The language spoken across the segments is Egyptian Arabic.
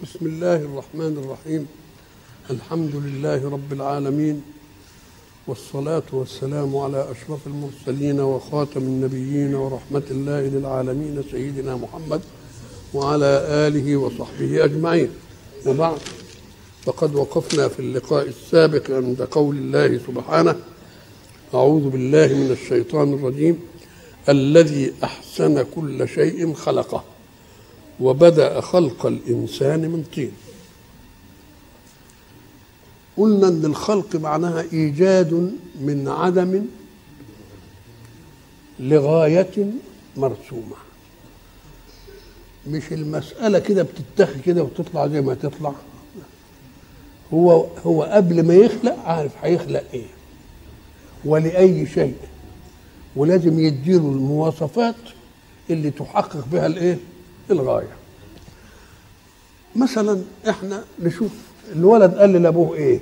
بسم الله الرحمن الرحيم الحمد لله رب العالمين والصلاة والسلام على أشرف المرسلين وخاتم النبيين ورحمة الله للعالمين سيدنا محمد وعلى آله وصحبه أجمعين وبعد فقد وقفنا في اللقاء السابق عند قول الله سبحانه أعوذ بالله من الشيطان الرجيم الذي أحسن كل شيء خلقه وبدأ خلق الإنسان من طين قلنا أن الخلق معناها إيجاد من عدم لغاية مرسومة مش المسألة كده بتتخذ كده وتطلع زي ما تطلع هو هو قبل ما يخلق عارف هيخلق ايه ولأي شيء ولازم يديله المواصفات اللي تحقق بها الايه الغايه مثلا احنا نشوف الولد قال لابوه ايه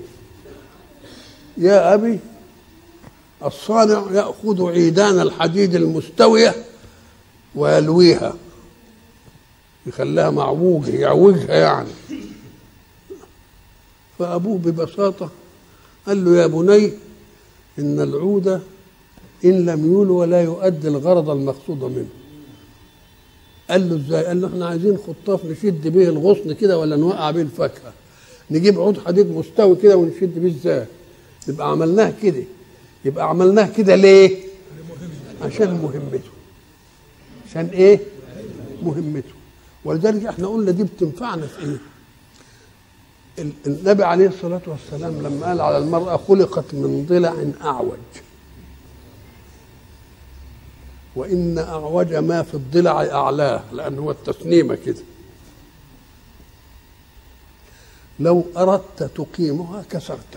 يا ابي الصانع ياخذ عيدان الحديد المستويه ويلويها يخليها معوجه يعوجها يعني فابوه ببساطه قال له يا بني ان العود ان لم يولو ولا يؤدي الغرض المقصود منه قال له ازاي؟ قال له احنا عايزين خطاف نشد به الغصن كده ولا نوقع به الفاكهه نجيب عود حديد مستوي كده ونشد بيه ازاي؟ يبقى عملناها كده يبقى عملناها كده ليه؟ عشان مهمته عشان ايه؟ مهمته ولذلك احنا قلنا دي بتنفعنا في ايه؟ النبي عليه الصلاه والسلام لما قال على المراه خلقت من ضلع اعوج وإن أعوج ما في الضلع أعلاه لأن هو التسنيمة كده لو أردت تقيمها كسرتها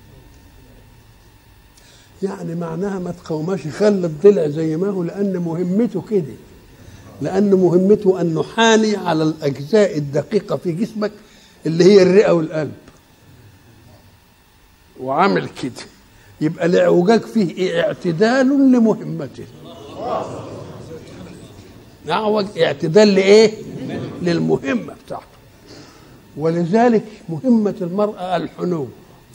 يعني معناها ما تقومش خلي الضلع زي ما هو لأن مهمته كده لأن مهمته أن نحاني على الأجزاء الدقيقة في جسمك اللي هي الرئة والقلب وعامل كده يبقى الاعوجاج فيه اعتدال لمهمته أعوج اعتدال لإيه؟ للمهمة بتاعته ولذلك مهمة المرأة الحنو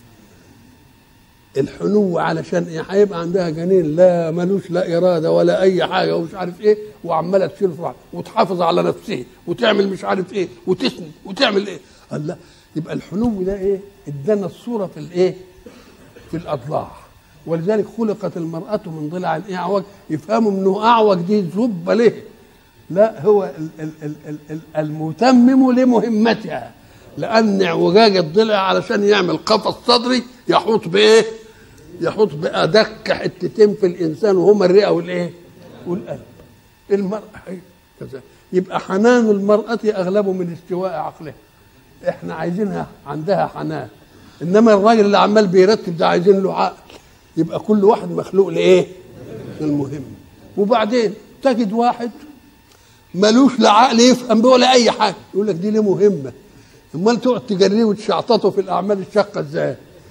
الحنو علشان ايه هيبقى عندها جنين لا ملوش لا اراده ولا اي حاجه ومش عارف ايه وعماله تشيل فرع وتحافظ على نفسها وتعمل مش عارف ايه وتسند وتعمل ايه قال لا يبقى الحنو ده ايه ادانا الصوره في الايه في الاضلاع ولذلك خلقت المرأة من ضلع أعوج يفهموا أنه أعوج دي زب ليه لا هو المتمم لمهمتها لأن اعوجاج الضلع علشان يعمل قفص صدري يحوط بإيه؟ يحوط بأدق حتتين في الإنسان وهما الرئة والإيه؟ والقلب المرأة هي كذا يبقى حنان المرأة أغلبه من استواء عقلها احنا عايزينها عندها حنان انما الراجل اللي عمال بيرتب ده عايزين له عقل يبقى كل واحد مخلوق لايه؟ للمهم وبعدين تجد واحد ملوش لا عقل يفهم به ولا اي حاجه يقول لك دي ليه مهمه امال تقعد تجريه وتشعططه في الاعمال الشاقه ازاي؟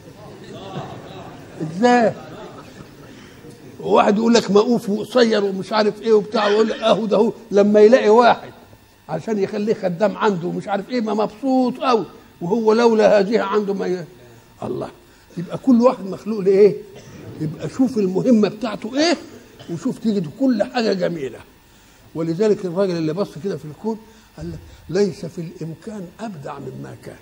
ازاي؟ وواحد يقول لك مقوف وقصير ومش عارف ايه وبتاع ويقول لك اهو ده هو لما يلاقي واحد عشان يخليه خدام عنده ومش عارف ايه ما مبسوط قوي وهو لولا هذه عنده ما ي... الله يبقى كل واحد مخلوق لايه؟ يبقى شوف المهمه بتاعته ايه وشوف تجد كل حاجه جميله ولذلك الراجل اللي بص كده في الكون قال لك ليس في الامكان ابدع مما كان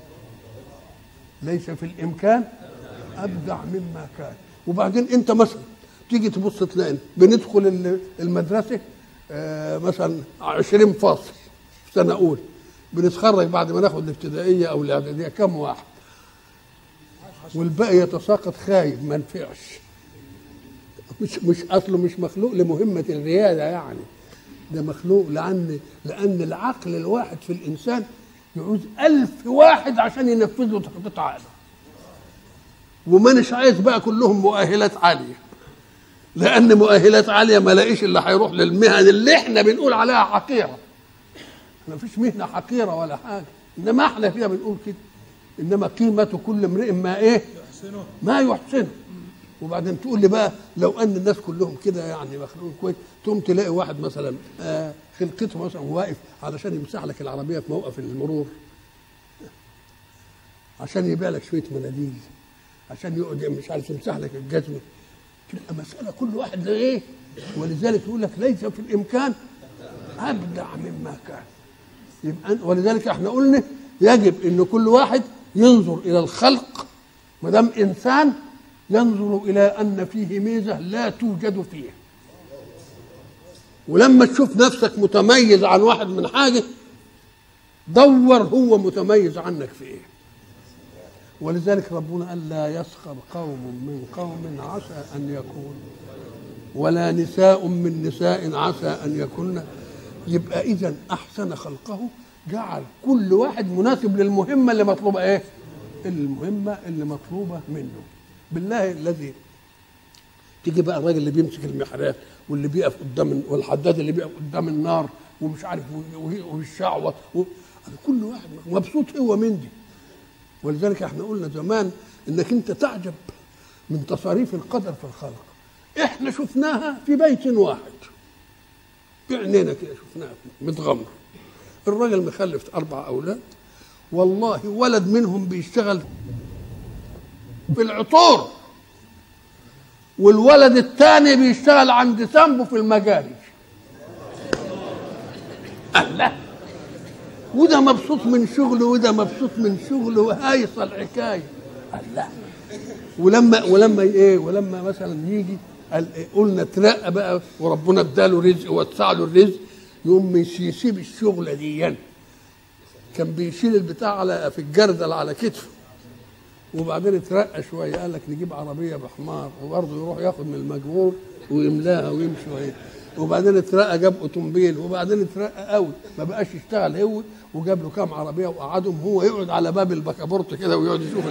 ليس في الامكان ابدع مما كان وبعدين انت مثلا تيجي تبص تلاقي بندخل المدرسه آه مثلا 20 فاصل في سنه اولى بنتخرج بعد ما ناخد الابتدائيه او الاعداديه كم واحد والباقي يتساقط خايب ما نفعش مش مش اصله مش مخلوق لمهمه الرياده يعني ده مخلوق لان لان العقل الواحد في الانسان يعوز ألف واحد عشان ينفذ له تخطيط عقله ومانيش عايز بقى كلهم مؤهلات عاليه لان مؤهلات عاليه ما لاقيش اللي هيروح للمهن اللي احنا بنقول عليها حقيره ما فيش مهنه حقيره ولا حاجه انما احنا فيها بنقول كده انما قيمه كل امرئ ما ايه ما يحسنه وبعدين تقول لي بقى لو ان الناس كلهم كده يعني مخلوقين كويس تقوم تلاقي واحد مثلا آه خلقته مثلا واقف علشان يمسح لك العربيه في موقف المرور عشان يبيع لك شويه مناديل عشان يقعد مش عارف يمسح لك الجزمه تبقى مساله كل واحد له ايه ولذلك يقول لك ليس في الامكان ابدع مما كان يبقى ولذلك احنا قلنا يجب ان كل واحد ينظر الى الخلق ما دام انسان ينظر الى ان فيه ميزه لا توجد فيه ولما تشوف نفسك متميز عن واحد من حاجه دور هو متميز عنك في ايه ولذلك ربنا قال لا يسخر قوم من قوم عسى ان يكون ولا نساء من نساء عسى ان يكن يبقى اذا احسن خلقه جعل كل واحد مناسب للمهمه اللي مطلوبه ايه المهمه اللي مطلوبه منه بالله الذي تيجي بقى الراجل اللي بيمسك المحراب واللي بيقف قدام والحداد اللي بيقف قدام النار ومش عارف والشعوه و... كل واحد مبسوط هو من دي ولذلك احنا قلنا زمان انك انت تعجب من تصاريف القدر في الخلق احنا شفناها في بيت واحد بعينينا كده شفناها متغمر الراجل مخلف اربع اولاد والله ولد منهم بيشتغل في العطور والولد الثاني بيشتغل عند سامبو في المجاري الله وده مبسوط من شغله وده مبسوط من شغله وهايصه الحكايه الله ولما ولما ايه ولما مثلا يجي قال إيه قلنا ترقى بقى وربنا اداله رزق ووسع له الرزق يقوم يسيب الشغله دي كان بيشيل البتاع على في الجردل على كتفه وبعدين اترقى شويه قال لك نجيب عربيه بحمار وبرضه يروح ياخد من المجمور ويملاها ويمشي وهي وبعدين اترقى جاب اوتومبيل وبعدين اترقى قوي ما بقاش يشتغل هو وجاب له كام عربيه وقعدهم هو يقعد على باب البكابورت كده ويقعد يشوف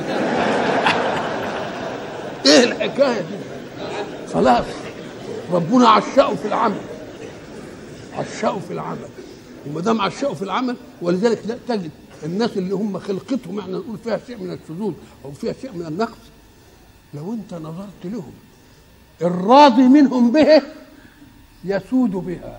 ايه الحكايه دي خلاص ربنا عشقه في العمل عشقه في العمل وما دام عشقه في العمل ولذلك لا تجد الناس اللي هم خلقتهم احنا نقول فيها شيء من الشذوذ او فيها شيء من النقص لو انت نظرت لهم الراضي منهم به يسود بها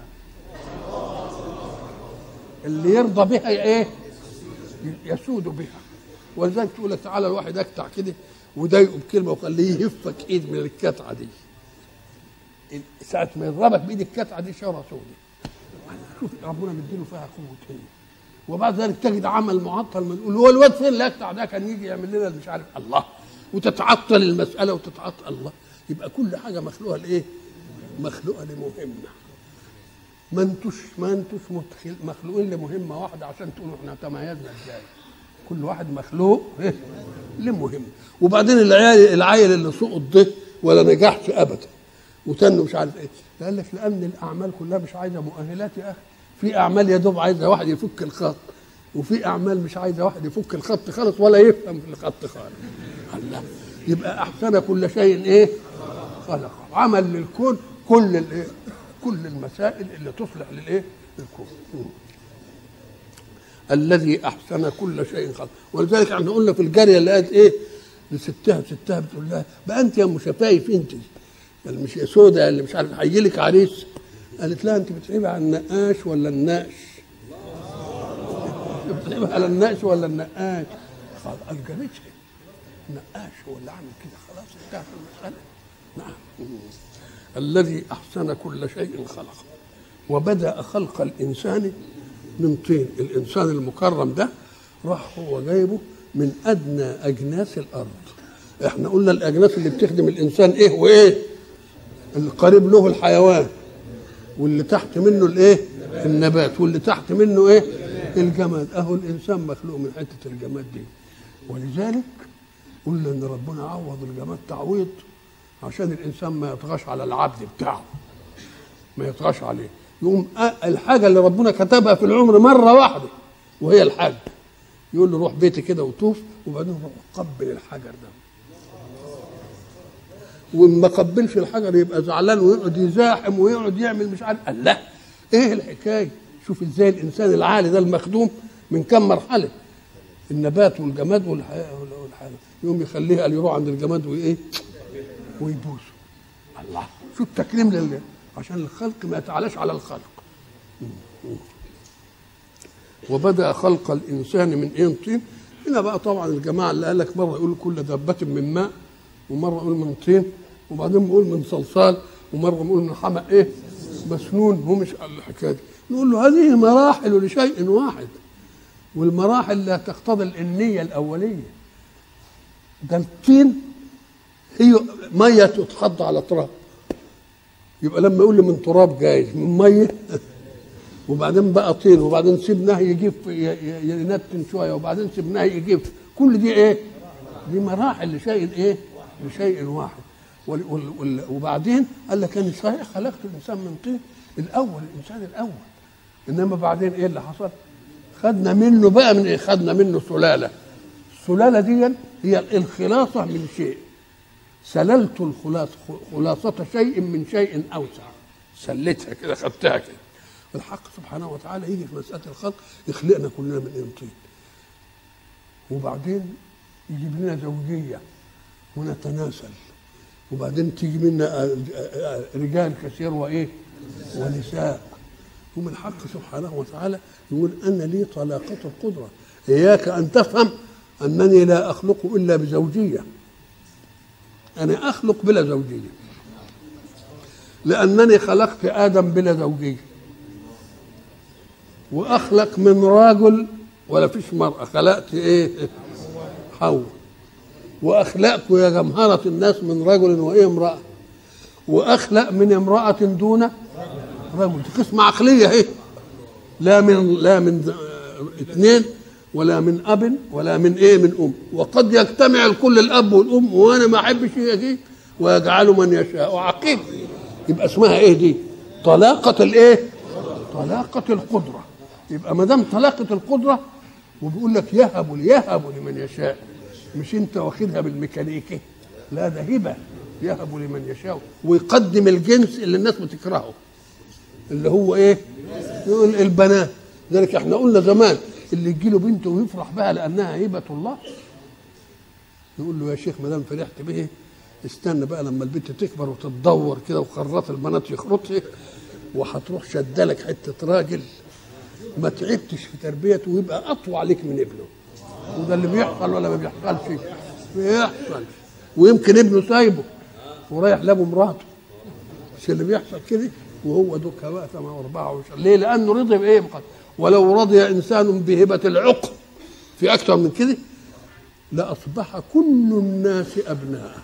اللي يرضى بها ايه يسود بها ولذلك تقول لك تعالى الواحد اكتع كده وضايقه بكلمه وخليه يهفك ايد من الكتعه دي ساعه ما يضربك بايد الكتعه دي شاره سوداء شوف ربنا مديله فيها قوه هي وبعد ذلك تجد عمل معطل ما نقول هو الواد فين اللي اكتع ده كان يجي يعمل لنا مش عارف الله وتتعطل المساله وتتعطل الله يبقى كل حاجه مخلوقه لايه؟ مخلوقه لمهمه ما انتوش ما انتوش مخلوقين لمهمه واحده عشان تقولوا احنا تميزنا ازاي كل واحد مخلوق إيه؟ لمهمه وبعدين العيال العيل اللي سقط ده ولا نجحش ابدا وتنه مش عارف ايه قال لك لان الاعمال كلها مش عايزه مؤهلات يا اخي في اعمال يا دوب عايزه واحد يفك الخط وفي اعمال مش عايزه واحد يفك الخط خالص ولا يفهم في الخط خالص الله يبقى احسن كل شيء ايه خلق عمل للكون كل الايه كل المسائل اللي تصلح للايه للكون الذي احسن كل شيء خلق ولذلك احنا قلنا في الجاريه اللي قالت ايه لستها ستها بتقول لها بقى انت يا ام شفايف انت اللي مش يا سودا اللي مش عارف هيجي لك عريس قالت لها انت بتعيبي على النقاش ولا النقش بتعيبي على النقش ولا النقاش قال الجريتها النقاش هو اللي عمل كده خلاص انتهت المساله نعم الذي احسن كل شيء خلقه وبدا خلق الانسان من طين الانسان المكرم ده راح هو جايبه من ادنى اجناس الارض احنا قلنا الاجناس اللي بتخدم الانسان ايه وايه اللي قريب له الحيوان واللي تحت منه الايه النبات واللي تحت منه ايه الجماد اهو الانسان مخلوق من حته الجماد دي ولذلك قلنا ان ربنا عوض الجماد تعويض عشان الانسان ما يطغاش على العبد بتاعه ما يطغاش عليه يقوم الحاجه اللي ربنا كتبها في العمر مره واحده وهي الحج يقول له روح بيتي كده وطوف وبعدين روح قبل الحجر ده وما قبلش الحجر يبقى زعلان ويقعد يزاحم ويقعد يعمل مش عارف قال لا ايه الحكايه شوف ازاي الانسان العالي ده المخدوم من كم مرحله النبات والجماد والحياه والحياه يقوم يخليه قال يروح عند الجماد وايه ويبوسه الله شو التكريم لله عشان الخلق ما يتعلاش على الخلق وبدا خلق الانسان من ايه طين هنا بقى طبعا الجماعه اللي قال لك مره يقول كل دابه من ماء ومره يقول من طين وبعدين بيقول من صلصال ومره بيقول من حمأ ايه مسنون هو مش قال الحكايه دي نقول له هذه مراحل لشيء واحد والمراحل لا تقتضي النية الأولية ده الطين هي مية تتحط على تراب يبقى لما يقول لي من تراب جايز من مية وبعدين بقى طين وبعدين سيبناه يجيب ينتن شوية وبعدين سيبناه يجيب كل دي ايه؟ دي مراحل لشيء ايه؟ لشيء واحد وبعدين قال لك انا صحيح خلقت الانسان من طين الاول الانسان الاول انما بعدين ايه اللي حصل؟ خدنا منه بقى من ايه؟ خدنا منه سلاله السلاله دي هي الخلاصه من شيء سللت الخلاصه خلاصه شيء من شيء اوسع سلتها كده خدتها كده الحق سبحانه وتعالى يجي في مساله الخلق يخلقنا كلنا من ايه طين وبعدين يجيب لنا زوجيه ونتناسل وبعدين تيجي منا رجال كثير وايه ونساء هم الحق سبحانه وتعالى يقول أنا لي طلاقة القدرة إياك أن تفهم أنني لا أخلق إلا بزوجية أنا أخلق بلا زوجية لأنني خلقت آدم بلا زوجية وأخلق من راجل ولا فيش مرأة خلقت إيه حواء وأخلقت يا جمهرة الناس من رجل وإيه امرأة وأخلق من امرأة دون رجل دي قسمة عقلية اهي لا من لا من اثنين ولا من اب ولا من ايه من ام وقد يجتمع الكل الاب والام وانا ما احبش هي دي ويجعل من يشاء عقيم يبقى اسمها ايه دي طلاقة الايه طلاقة القدرة يبقى ما دام طلاقة القدرة وبيقول لك يهب يهب لمن يشاء مش انت واخدها بالميكانيكي لا ده هبه يهب لمن يشاء ويقدم الجنس اللي الناس بتكرهه اللي هو ايه يقول البنات ذلك احنا قلنا زمان اللي يجي له بنت ويفرح بها لانها هبه الله يقول له يا شيخ ما دام فرحت به استنى بقى لما البنت تكبر وتتدور كده وخراط البنات يخرطها وهتروح شدلك حته راجل ما تعبتش في تربيته ويبقى اطوع عليك من ابنه وده اللي بيحصل ولا ما بيحصلش بيحصل ويمكن ابنه سايبه ورايح لابو مراته مش اللي بيحصل كده وهو دوك وقت مع 24 ليه؟ لانه رضي بايه؟ بقدر. ولو رضي انسان بهبه العقل في اكثر من كده لاصبح كل الناس ابناء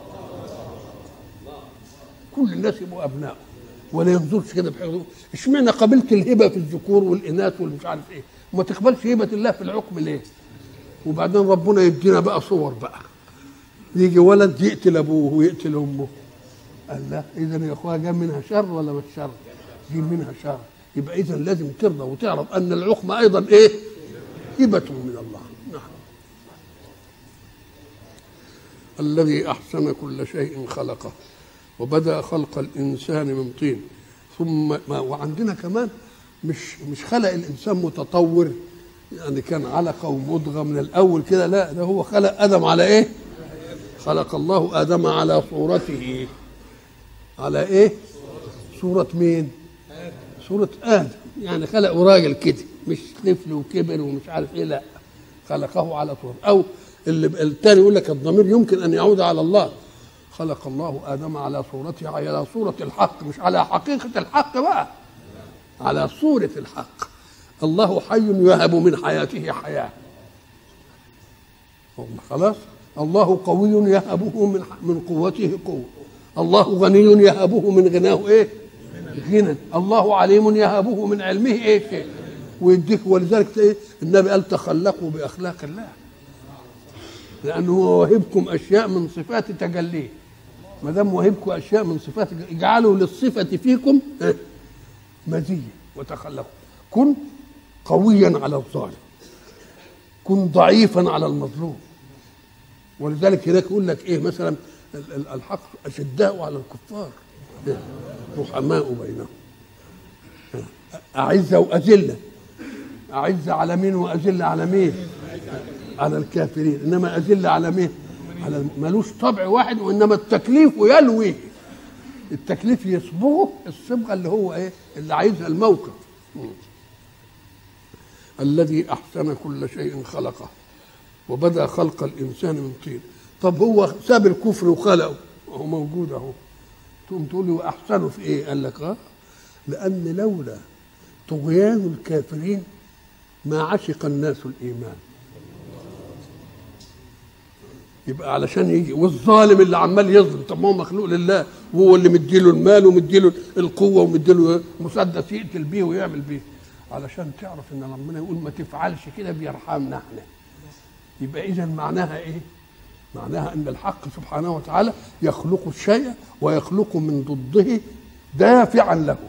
كل الناس يبقوا ابناء ولا ينظرش كده بحيث اشمعنى قبلت الهبه في الذكور والاناث والمش عارف ايه وما تقبلش هبه الله في الحكم ليه؟ وبعدين ربنا يدينا بقى صور بقى يجي ولد يقتل ابوه ويقتل امه قال لا اذا يا اخويا جاب منها شر ولا مش شر؟ جيب منها شر يبقى اذا لازم ترضى وتعرف ان العقم ايضا ايه؟ هبه من الله نعم الذي احسن كل شيء خلقه وبدا خلق الانسان من طين ثم ما وعندنا كمان مش مش خلق الانسان متطور يعني كان علقه ومضغه من الاول كده لا ده هو خلق ادم على ايه؟ خلق الله ادم على صورته على ايه؟ صورة مين؟ صورة آدم يعني خلقه راجل كده مش طفل وكبر ومش عارف ايه لا خلقه على صورة أو اللي الثاني يقول لك الضمير يمكن أن يعود على الله خلق الله آدم على صورته على صورة الحق مش على حقيقة الحق بقى على صورة الحق الله حي يهب من حياته حياة خلاص الله قوي يهبه من من قوته قوة الله غني يهبه من غناه ايه غنى الله عليم يهبه من علمه ايه شيء ويديك ولذلك ايه النبي قال تخلقوا باخلاق الله لانه هو واهبكم اشياء من صفات تجليه ما دام واهبكم اشياء من صفات اجعلوا للصفه فيكم إيه؟ مزيه وتخلقوا كن قويا على الظالم كن ضعيفا على المظلوم ولذلك هناك يقول لك ايه مثلا الحق اشداء على الكفار رحماء بينهم أعزة وأذلة أعزة على مين وأذلة على مين على الكافرين إنما أذلة على مين على ملوش طبع واحد وإنما التكليف يلوي التكليف يصبغه الصبغة اللي هو إيه اللي عايزها الموقف الذي أحسن كل شيء خلقه وبدا خلق الانسان من طين طب هو ساب الكفر وخلقه هو موجود اهو تقوم تقول لي واحسنوا في ايه قال لك اه لان لولا طغيان الكافرين ما عشق الناس الايمان يبقى علشان يجي والظالم اللي عمال يظلم طب ما هو مخلوق لله وهو اللي مديله المال ومديله القوه ومديله مسدس يقتل بيه ويعمل بيه علشان تعرف ان ربنا يقول ما تفعلش كده بيرحمنا احنا يبقى اذا معناها ايه؟ معناها ان الحق سبحانه وتعالى يخلق الشيء ويخلق من ضده دافعا له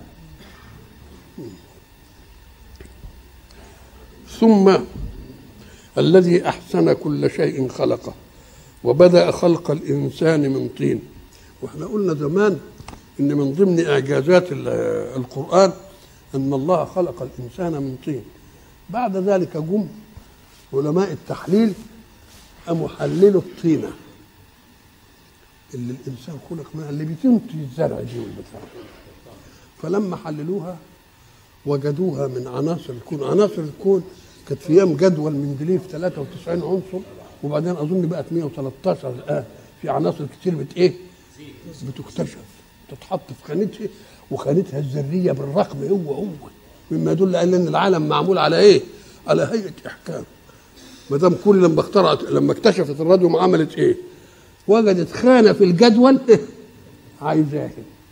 ثم الذي احسن كل شيء خلقه وبدا خلق الانسان من طين واحنا قلنا زمان ان من ضمن اعجازات القران ان الله خلق الانسان من طين بعد ذلك جم علماء التحليل قاموا حللوا الطينه اللي الانسان خلق منها اللي بتنتج الزرع دي والبتاع فلما حللوها وجدوها من عناصر الكون عناصر الكون كانت في ايام جدول مندليف 93 عنصر وبعدين اظن بقت 113 الان في عناصر كتير بت ايه بتكتشف تتحط في خانتها وخانتها الذريه بالرقم هو هو مما يدل على ان العالم معمول على ايه على هيئه احكام ما دام كل لما اخترعت لما اكتشفت الراديوم عملت ايه وجدت خانه في الجدول عايزاها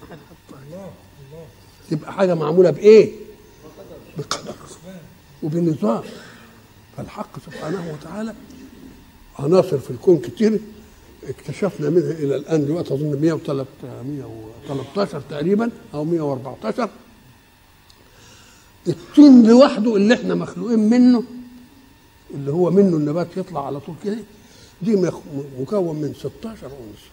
تبقى حاجه معموله بايه بقدر وبنظام فالحق سبحانه وتعالى عناصر في الكون كتير اكتشفنا منها الى الان دلوقتي اظن 113 تقريبا او 114 الطين لوحده اللي احنا مخلوقين منه اللي هو منه النبات يطلع على طول كده دي مكون من 16 عنصر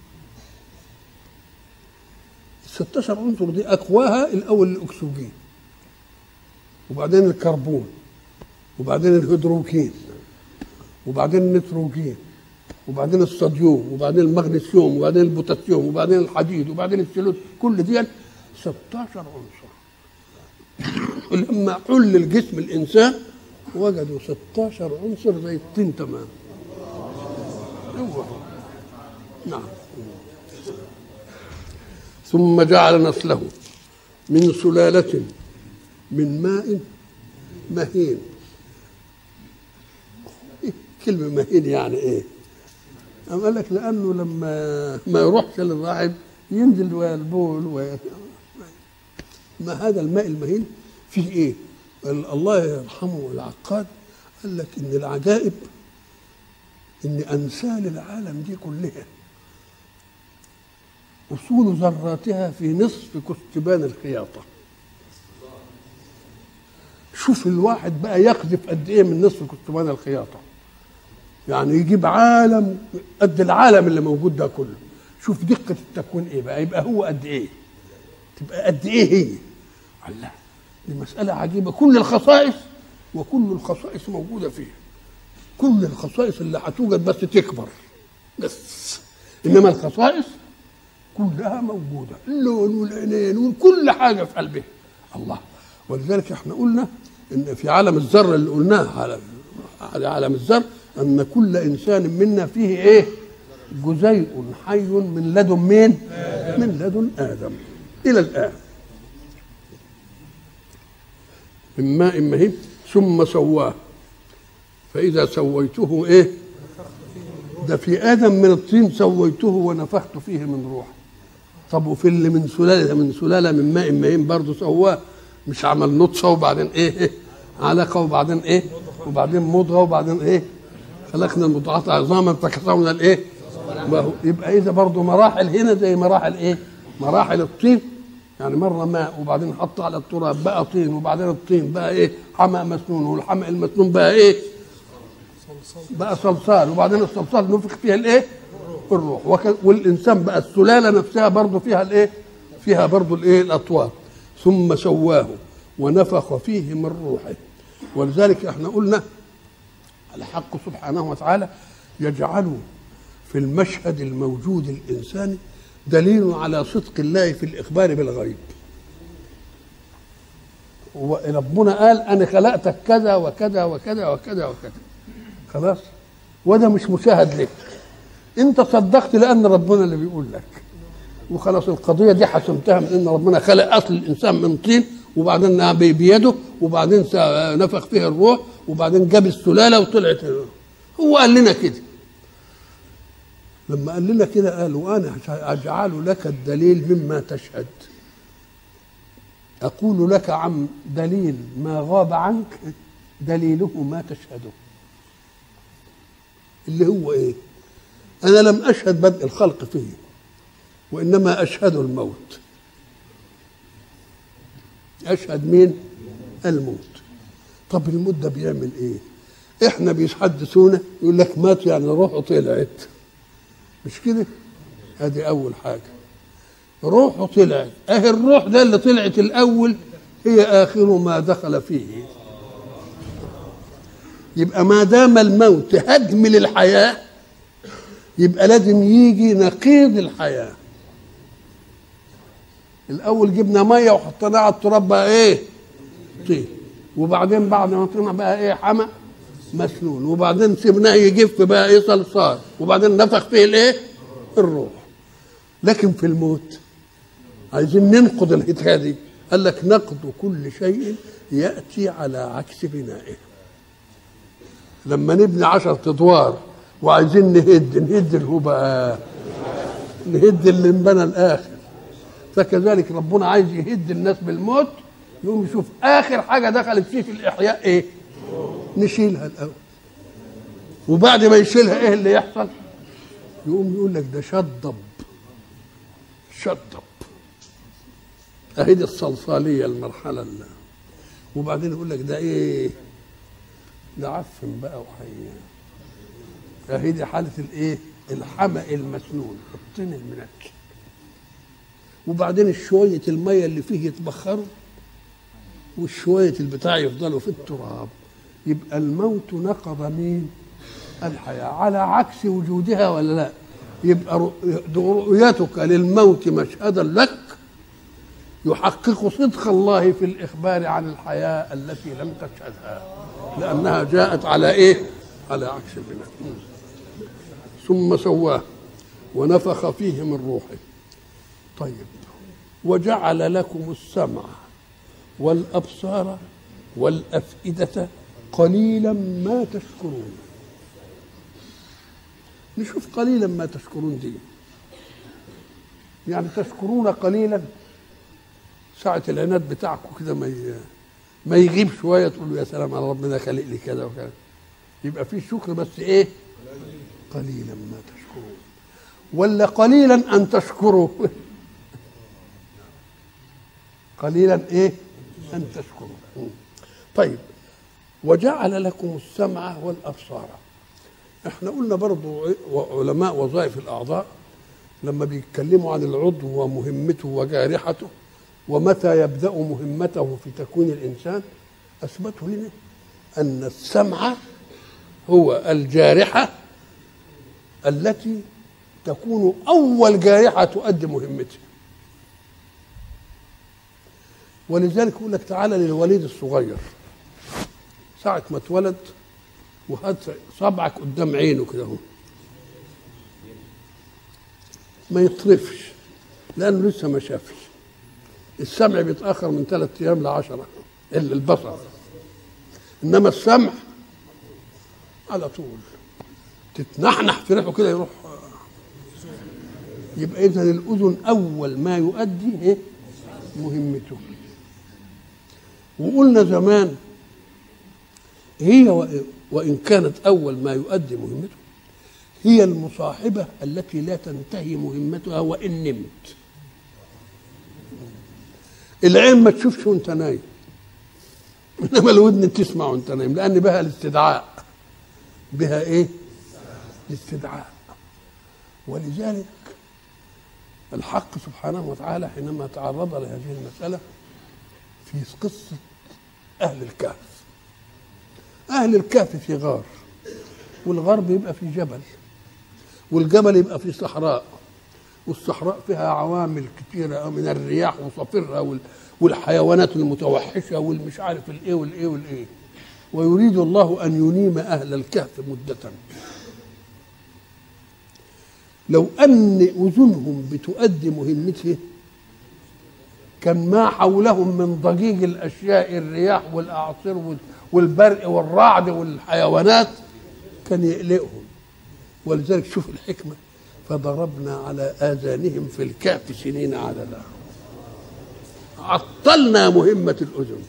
ال 16 عنصر دي اقواها الاول الاكسجين وبعدين الكربون وبعدين الهيدروجين وبعدين النيتروجين وبعدين الصوديوم وبعدين المغنيسيوم وبعدين البوتاسيوم وبعدين الحديد وبعدين السيلوز كل دي 16 عنصر لما حل الجسم الانسان وجدوا 16 عنصر زي الطين تمام هو نعم ثم جعل نسله من سلالة من ماء مهين كلمة مهين يعني ايه؟ أم قال لك لأنه لما ما يروحش للراعب ينزل ويا البول ويا ما هذا الماء المهين فيه ايه؟ الله يرحمه العقاد قال لك ان العجائب ان امثال العالم دي كلها اصول ذراتها في نصف كتبان الخياطه شوف الواحد بقى يقذف قد ايه من نصف كتبان الخياطه يعني يجيب عالم قد العالم اللي موجود ده كله شوف دقه التكوين ايه بقى يبقى هو قد ايه تبقى قد ايه هي الله دي مساله عجيبه كل الخصائص وكل الخصائص موجوده فيه كل الخصائص اللي هتوجد بس تكبر بس انما الخصائص كلها موجوده اللون والعينين وكل حاجه في قلبه الله ولذلك احنا قلنا ان في عالم الذر اللي قلناه على على عالم الذر ان كل انسان منا فيه ايه جزيء حي من لدن مين من لدن ادم الى الان من ماء مهين ثم سواه فإذا سويته إيه ده في آدم من الطين سويته ونفخت فيه من روحي طب وفي اللي من سلالة من سلالة من ماء مهين برضه سواه مش عمل نطفة وبعدين إيه, إيه علقة وبعدين إيه وبعدين مضغة وبعدين إيه خلقنا المضغة عظاما فكسونا الإيه يبقى إذا برضه مراحل هنا زي مراحل إيه مراحل الطين يعني مره ماء وبعدين حط على التراب بقى طين وبعدين الطين بقى ايه حمأ مسنون والحمأ المسنون بقى ايه بقى صلصال وبعدين الصلصال نفخ فيها الايه الروح وك... والانسان بقى السلاله نفسها برضه فيها الايه فيها برضه الايه الاطوار ثم سواه ونفخ فيه من روحه ولذلك احنا قلنا الحق سبحانه وتعالى يجعل في المشهد الموجود الانساني دليل على صدق الله في الإخبار بالغيب وربنا قال أنا خلقتك كذا وكذا وكذا وكذا وكذا خلاص وده مش مشاهد لك انت صدقت لان ربنا اللي بيقول لك وخلاص القضيه دي حسمتها من ان ربنا خلق اصل الانسان من طين وبعدين بيده وبعدين نفخ فيه الروح وبعدين جاب السلاله وطلعت هو قال لنا كده لما قال لنا كده قال وانا اجعل لك الدليل مما تشهد اقول لك عن دليل ما غاب عنك دليله ما تشهده اللي هو ايه انا لم اشهد بدء الخلق فيه وانما اشهد الموت اشهد مين الموت طب الموت ده بيعمل ايه احنا بيحدثونا يقول لك مات يعني روحه طلعت مش كده ادي اول حاجه روحه طلعت اهي الروح ده اللي طلعت الاول هي اخر ما دخل فيه يبقى ما دام الموت هدم للحياه يبقى لازم يجي نقيض الحياه الاول جبنا ميه وحطيناها على التراب بقى ايه طين وبعدين بعد ما طلع بقى ايه حمى مسنون وبعدين سيبناه يجف بقى ايه صلصال وبعدين نفخ فيه الايه الروح لكن في الموت عايزين ننقض الحكايه دي قال لك نقض كل شيء ياتي على عكس بنائه لما نبني عشرة ادوار وعايزين نهد نهد اللي هو بقى نهد اللي انبنى الاخر فكذلك ربنا عايز يهد الناس بالموت يقوم يشوف اخر حاجه دخلت فيه في الاحياء ايه نشيلها الاول وبعد ما يشيلها ايه اللي يحصل يقوم يقول لك ده شطب شطب اهي دي الصلصاليه المرحله اللي وبعدين يقول لك ده ايه ده عفن بقى وحي اهي دي حاله الايه الحمأ المسنون الطين المنكي وبعدين شويه الميه اللي فيه يتبخروا والشويه البتاع يفضلوا في التراب يبقى الموت نقض مين الحياه على عكس وجودها ولا لا يبقى رؤيتك للموت مشهدا لك يحقق صدق الله في الاخبار عن الحياه التي لم تشهدها لانها جاءت على ايه على عكس البناء ثم سواه ونفخ فيه من روحه طيب وجعل لكم السمع والابصار والافئده قليلا ما تشكرون نشوف قليلا ما تشكرون دي يعني تشكرون قليلا ساعة العناد بتاعكم كده ما ما يغيب شوية تقولوا يا سلام على ربنا خلق لي كذا وكذا يبقى في شكر بس ايه قليلا ما تشكرون ولا قليلا ان تشكروا قليلا ايه ان تشكروا طيب وجعل لكم السمع والابصار احنا قلنا برضو علماء وظائف الاعضاء لما بيتكلموا عن العضو ومهمته وجارحته ومتى يبدا مهمته في تكوين الانسان اثبتوا لنا ان السمع هو الجارحه التي تكون اول جارحه تؤدي مهمتها ولذلك يقول لك تعالى للوليد الصغير ساعة ما اتولد وهات صبعك قدام عينه كده اهو ما يطرفش لانه لسه ما شافش السمع بيتاخر من ثلاث ايام لعشرة الا البصر انما السمع على طول تتنحنح في ريحه كده يروح يبقى اذا الاذن اول ما يؤدي ايه مهمته وقلنا زمان هي وان كانت اول ما يؤدي مهمته هي المصاحبه التي لا تنتهي مهمتها وان نمت العين ما تشوفش وانت نايم انما الودن تسمع وانت نايم لان بها الاستدعاء بها ايه الاستدعاء ولذلك الحق سبحانه وتعالى حينما تعرض لهذه المسألة في قصة أهل الكهف أهل الكهف في غار والغار بيبقى في جبل والجبل يبقى في صحراء والصحراء فيها عوامل كثيرة من الرياح وصفرها والحيوانات المتوحشة والمش عارف الايه والايه والايه ويريد الله أن ينيم أهل الكهف مدة لو ان اذنهم بتؤدي مهمته كان ما حولهم من ضجيج الاشياء الرياح والاعاصير وال- والبرق والرعد والحيوانات كان يقلقهم ولذلك شوف الحكمه فضربنا على اذانهم في الكهف سنين عددا عطلنا مهمه الاذن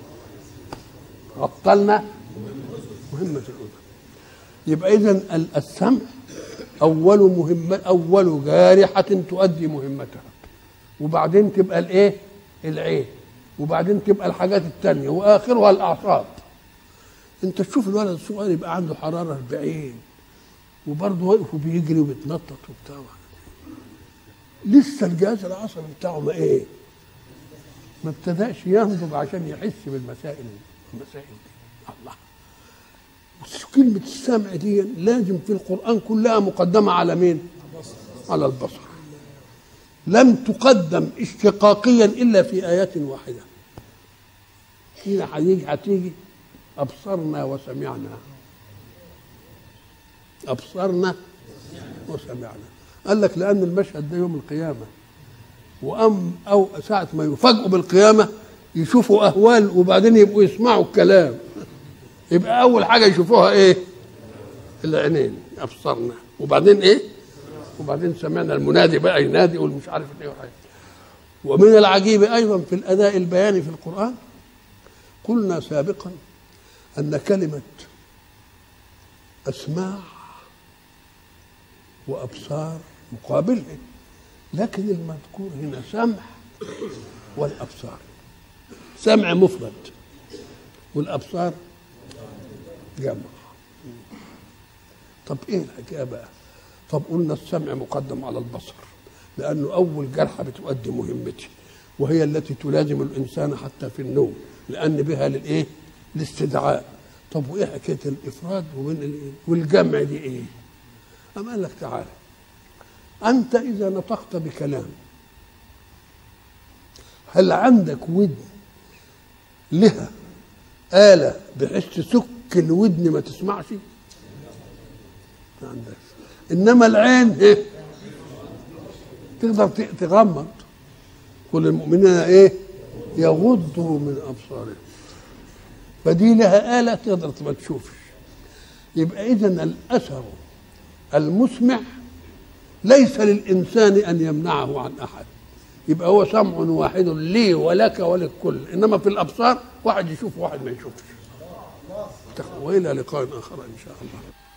عطلنا مهمه الاذن يبقى اذا السمع اول مهمه اول جارحه تؤدي مهمتها وبعدين تبقى الايه العين وبعدين تبقى الحاجات التانية واخرها الاعصاب انت تشوف الولد الصغير يبقى عنده حراره 40 وبرضه واقف وبيجري وبيتنطط وبتاع لسه الجهاز العصبي بتاعه ما ايه ما ابتداش ينضج عشان يحس بالمسائل المسائل دي الله كلمة السمع دي لازم في القرآن كلها مقدمة على مين؟ على البصر لم تقدم اشتقاقيا إلا في آيات واحدة هنا هيجي هتيجي أبصرنا وسمعنا أبصرنا وسمعنا قال لك لأن المشهد ده يوم القيامة وأم أو ساعة ما يفاجئوا بالقيامة يشوفوا أهوال وبعدين يبقوا يسمعوا الكلام يبقى أول حاجة يشوفوها إيه؟ العينين أبصرنا وبعدين إيه؟ وبعدين سمعنا المنادي بقى ينادي يقول مش عارف إيه وحاجة ومن العجيب أيضا في الأداء البياني في القرآن قلنا سابقا أن كلمة أسماع وأبصار مقابلها لكن المذكور هنا سمع والأبصار سمع مفرد والأبصار جمع طب إيه الحكاية بقى طب قلنا السمع مقدم على البصر لأنه أول جرحة بتؤدي مهمته وهي التي تلازم الإنسان حتى في النوم لأن بها للإيه؟ الاستدعاء طب وإيه حكاية الإفراد ومن الإيه؟ والجمع دي إيه؟ أم قال لك تعالى أنت إذا نطقت بكلام هل عندك ودن لها آلة بحيث تسك الودن ما تسمعش؟ ما عندكش إنما العين إيه؟ تقدر ت- تغمض كل المؤمنين ايه يغضوا من ابصارهم فدي لها آلة تقدر ما تشوفش يبقى إذا الأثر المسمع ليس للإنسان أن يمنعه عن أحد يبقى هو سمع واحد لي ولك وللكل إنما في الأبصار واحد يشوف واحد ما يشوفش وإلى لقاء آخر إن شاء الله